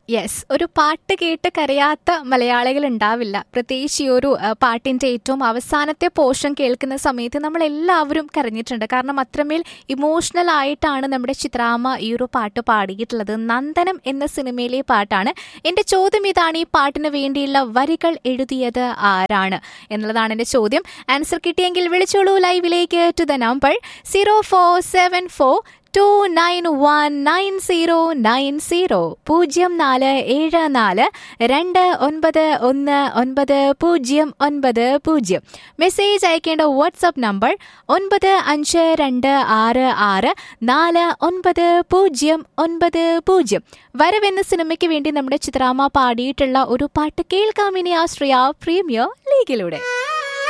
yes ഒരു പാട്ട് കേട്ട് കരയാത്ത മലയാളികൾ ഉണ്ടാവില്ല പ്രത്യേകിച്ച് ഈ ഒരു ആ, പാട്ടിന്റെ ഏറ്റവും അവസാനത്തെ പോർഷൻ കേൾക്കുന്ന സമയത്ത് നമ്മൾ എല്ലാവരും കരഞ്ഞിട്ടുണ്ട് കാരണം അത്രമേൽ ഇമോഷണൽ ആയിട്ടാണ് നമ്മുടെ ചിത്രാമ്മ ഈ ഒരു പാട്ട് പാടിയിട്ടുള്ളത് നന്ദനം എന്ന സിനിമയിലെ പാട്ടാണ് എന്റെ ചോദ്യം ഇതാണ് ഈ പാട്ടിന് വേണ്ടിയുള്ള വരികൾ എഴുതിയത് ആരാണ് എന്നുള്ളതാണ് എന്റെ ചോദ്യം ആൻസർ കിട്ടിയെങ്കിൽ വിളിച്ചോളൂ ലൈവിലേക്ക് to the number zero four seven four two nine one nine zero nine zero പൂജ്യം നാല് ഏഴ് നാല് രണ്ട് ഒൻപത് ഒന്ന് ഒൻപത് പൂജ്യം ഒൻപത് പൂജ്യം മെസ്സേജ് അയക്കേണ്ട വാട്സപ്പ് നമ്പർ ഒൻപത് അഞ്ച് രണ്ട് ആറ് ആറ് നാല് ഒൻപത് പൂജ്യം ഒൻപത് പൂജ്യം വരവെന്ന സിനിമയ്ക്ക് വേണ്ടി നമ്മുടെ ചിത്രാമ്മ പാടിയിട്ടുള്ള ഒരു പാട്ട് കേൾക്കാം ഇനി ആശ്രയ പ്രീമിയർ ലീഗിലൂടെ